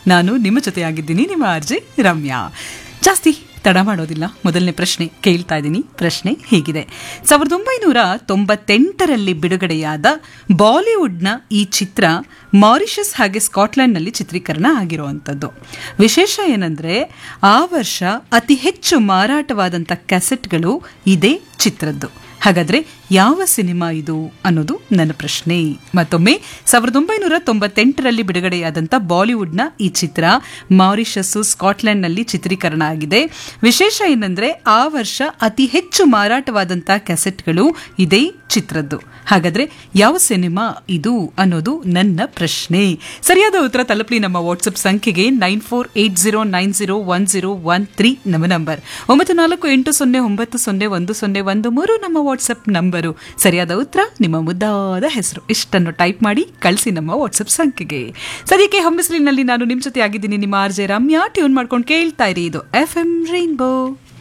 ನಾನು ನಿಮ್ಮ ಜೊತೆಯಾಗಿದ್ದೀನಿ ನಿಮ್ಮ ಅರ್ಜಿ ರಮ್ಯಾ ಜಾಸ್ತಿ ತಡ ಮಾಡೋದಿಲ್ಲ ಮೊದಲನೇ ಪ್ರಶ್ನೆ ಕೇಳ್ತಾ ಇದ್ದೀನಿ ಪ್ರಶ್ನೆ ಹೀಗಿದೆ ಸಾವಿರದ ಒಂಬೈನೂರ ತೊಂಬತ್ತೆಂಟರಲ್ಲಿ ಬಿಡುಗಡೆಯಾದ ಬಾಲಿವುಡ್ನ ಈ ಚಿತ್ರ ಮಾರಿಷಸ್ ಹಾಗೆ ಸ್ಕಾಟ್ಲೆಂಡ್ನಲ್ಲಿ ಚಿತ್ರೀಕರಣ ಆಗಿರುವಂಥದ್ದು ವಿಶೇಷ ಏನಂದ್ರೆ ಆ ವರ್ಷ ಅತಿ ಹೆಚ್ಚು ಮಾರಾಟವಾದಂಥ ಕ್ಯಾಸೆಟ್ಗಳು ಇದೇ ಚಿತ್ರದ್ದು ಹಾಗಾದ್ರೆ ಯಾವ ಸಿನಿಮಾ ಇದು ಅನ್ನೋದು ನನ್ನ ಪ್ರಶ್ನೆ ಮತ್ತೊಮ್ಮೆ ಸಾವಿರದ ಒಂಬೈನೂರ ತೊಂಬತ್ತೆಂಟರಲ್ಲಿ ಬಿಡುಗಡೆಯಾದಂಥ ಬಾಲಿವುಡ್ನ ಈ ಚಿತ್ರ ಮಾರಿಷಸ್ಸು ಸ್ಕಾಟ್ಲೆಂಡ್ನಲ್ಲಿ ಚಿತ್ರೀಕರಣ ಆಗಿದೆ ವಿಶೇಷ ಏನಂದ್ರೆ ಆ ವರ್ಷ ಅತಿ ಹೆಚ್ಚು ಮಾರಾಟವಾದಂಥ ಕ್ಯಾಸೆಟ್ಗಳು ಇದೇ ಚಿತ್ರದ್ದು ಹಾಗಾದ್ರೆ ಯಾವ ಸಿನಿಮಾ ಇದು ಅನ್ನೋದು ನನ್ನ ಪ್ರಶ್ನೆ ಸರಿಯಾದ ಉತ್ತರ ತಲುಪಲಿ ನಮ್ಮ ವಾಟ್ಸಪ್ ಸಂಖ್ಯೆಗೆ nine four eight zero nine zero one zero one three ನಮ್ಮ ನಂಬರ್ ಒಂಬತ್ತು ನಾಲ್ಕು ಎಂಟು ಸೊನ್ನೆ ಒಂಬತ್ತು ಸೊನ್ನೆ ಒಂದು ಸೊನ್ನೆ ಒಂದು ಮೂರು ನಮ್ಮ ವಾಟ್ಸಪ್ ನಂಬರು ಸರಿಯಾದ ಉತ್ತರ ನಿಮ್ಮ ಮುದ್ದಾದ ಹೆಸರು ಇಷ್ಟನ್ನು ಟೈಪ್ ಮಾಡಿ ಕಳಿಸಿ ನಮ್ಮ ವಾಟ್ಸಪ್ ಸಂಖ್ಯೆಗೆ ಸದ್ಯಕ್ಕೆ ಹೊಂಬಿಸಿಲಿನಲ್ಲಿ ನಾನು ನಿಮ್ಮ ಜೊತೆ ಆಗಿದ್ದೀನಿ ನಿಮ್ಮ ಆರ್ ಜೆ ರಮ್ಯಾ ಟ್ಯೂನ್ ಮಾಡ್ಕೊಂಡು ಕೇಳ್ತಾ ಇರಿ ಇದು ಎಫ್ ಎಂ ರೈನ್ಬೋ